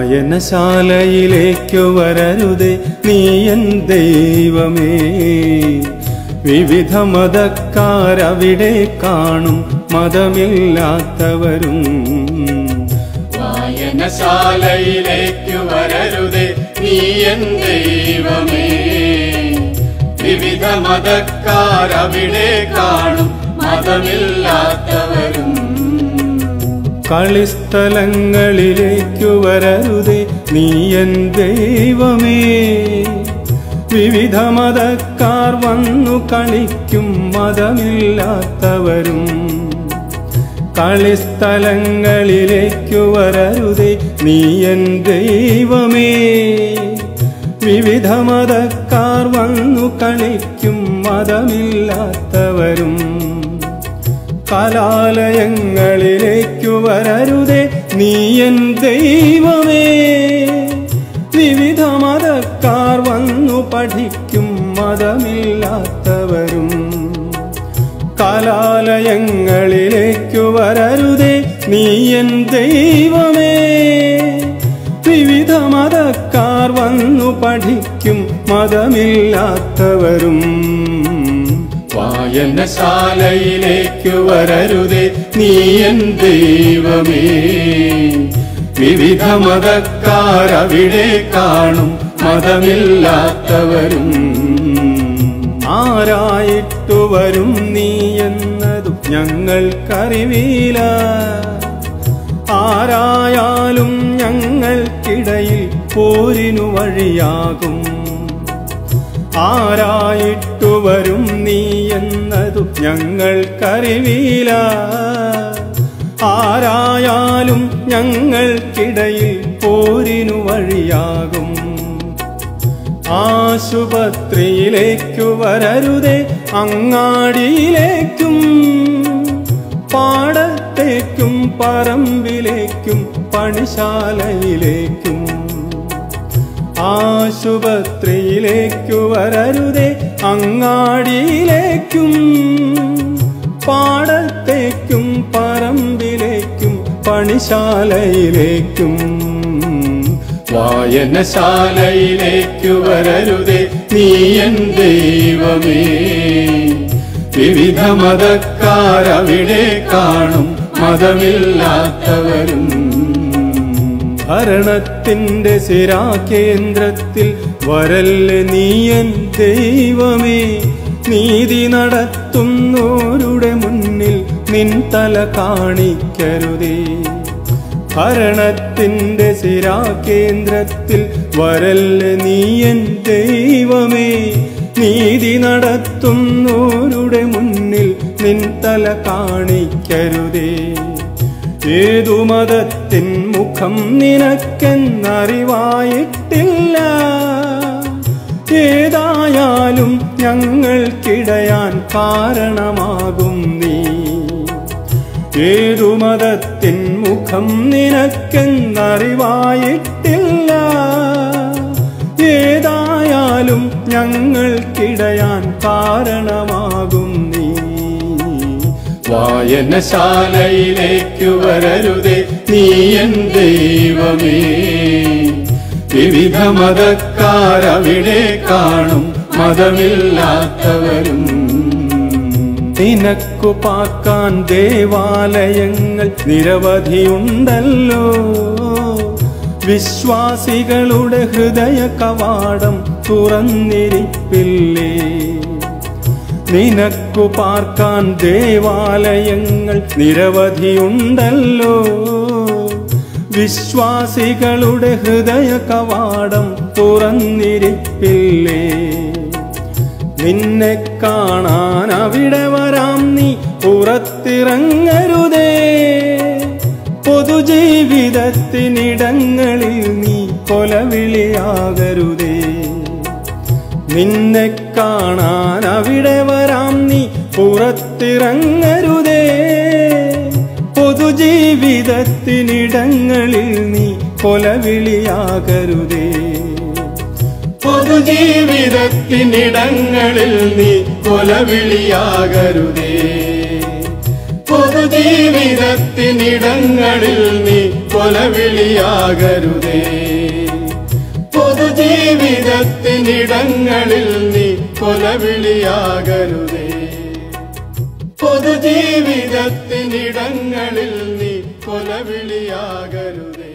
വായനശാലയിലേക്കു വരരുതേ നീ എൻ ദൈവമേ വിവിധ മതക്കാരവിടെ കാണും മതമില്ലാത്തവരും വായനശാലയിലേക്കു വരരുതേ നീ എൻ ദൈവമേ വിവിധ മതക്കാരവിടെ കാണും മതമില്ലാത്തവരും കളിസ്ഥലങ്ങളിലേക്കു വരരുതേ നീ എൻ ദൈവമേ വിവിധ മതക്കാർ വന്നു കളിക്കും മതമില്ലാത്തവരും കളിസ്ഥലങ്ങളിലേക്കു വരരുതേ നീ എൻ ദൈവമേ വിവിധ മതക്കാർ വന്നു കളിക്കും മതമില്ലാത്തവരും കലാലയങ്ങളിലേക്കു വരരുതേ നീ എൻ ദൈവമേ വിവിധ മതക്കാർ വന്നു പഠിക്കും മതമില്ലാത്തവരും കലാലയങ്ങളിലേക്കു വരരുതേ നീ എൻ ദൈവമേ വിവിധ മതക്കാർ വന്നു പഠിക്കും മതമില്ലാത്തവരും വായനശാലയിലേക്കു വരരുതേ നീ എൻ ദൈവമേ വിവിധ മതക്കാരവിടെ കാണും മതമില്ലാത്തവരും ആരായിട്ടു വരും നീ എന്നതു ഞങ്ങൾക്കറിവില്ല ആരായാലും ഞങ്ങൾക്കിടയിൽ പോരിനു വഴിയാകും ആരായിട്ടു വരും നീ എന്നതു ഞങ്ങൾക്കറിവില്ല ആരായാലും ഞങ്ങൾക്കിടയിൽ പോരിനു വഴിയാകും ആശുപത്രിയിലേക്കു വരരുതേ അങ്ങാടിയിലേക്കും പാടത്തേക്കും പറമ്പിലേക്കും പണിശാലയിലേക്കും ആശുപത്രിയിലേക്കു വരരുതേ അങ്ങാടിയിലേക്കും പാടത്തേക്കും പറമ്പിലേക്കും പണിശാലയിലേക്കും വായനശാലയിലേക്കു വരരുതേ നീ എൻ ദൈവമേ വിവിധ മതക്കാരവിടെ കാണും മതമില്ലാത്തവരും ഭരണത്തിന്റെ സിരാകേന്ദ്രത്തിൽ വരല്ലേ നീയൻ ദൈവമേ നീതി നടത്തുന്നോരുടെ മുന്നിൽ നിൻ തല കാണിക്കരുതേ ഭരണത്തിന്റെ സിരാകേന്ദ്രത്തിൽ വരല്ലേ നീയൻ ദൈവമേ നീതി നടത്തുന്നോരുടെ മുന്നിൽ നിൻ തല കാണിക്കരുതേ ഏതു മതത്തിൻ മുഖം നിനക്കെന്നറിവായിട്ടില്ല ഏതായാലും ഞങ്ങൾക്കിടയാൻ കാരണമാകും നീ ഏതു മതത്തിൻ മുഖം നിനക്കെന്നറിവായിട്ടില്ല ഏതായാലും ഞങ്ങൾക്കിടയാൻ കാരണമാകും നീ വായനശാലയിലേക്കു വരരുതേ നീ എൻ ദൈവമേ വിവിധ മതക്കാരവിടെ കാണും മതമില്ലാത്തവരും നിനക്കു പാർക്കാൻ ദേവാലയങ്ങൾ നിരവധിയുണ്ടല്ലോ വിശ്വാസികളുടെ ഹൃദയ കവാടം തുറന്നിരിപ്പില്ലേ നിനക്കു പാർക്കാൻ ദേവാലയങ്ങൾ നിരവധിയുണ്ടല്ലോ വിശ്വാസികളുടെ ഹൃദയ കവാടം തുറന്നിരിപ്പില്ലേ നിന്നെ കാണാൻ അവിടെ വരാം നീ പുറത്തിറങ്ങരുതേ പൊതുജീവിതത്തിനിടങ്ങളിൽ നീ കൊലവിളിയാകരുതേ നിന്നെ കാണാൻ അവിടെ വരാം നീ പുറത്തിറങ്ങരുതേ പൊതുജീവിതത്തിനിടങ്ങളിൽ നീ കൊലവിളിയാകരുതേ പൊതുജീവിതത്തിനിടങ്ങളിൽ നീ കൊലവിളിയാകരുതേ പൊതുജീവിതത്തിനിടങ്ങളിൽ നീ കൊലവിളിയാകരുതേ പൊതുജീവിതത്തിനിടങ്ങളിൽ നീ കൊലവിളിയാകരുതേ പൊതുജീവിതത്തിനിടങ്ങളിൽ നീ കൊലവിളിയാകരുതേ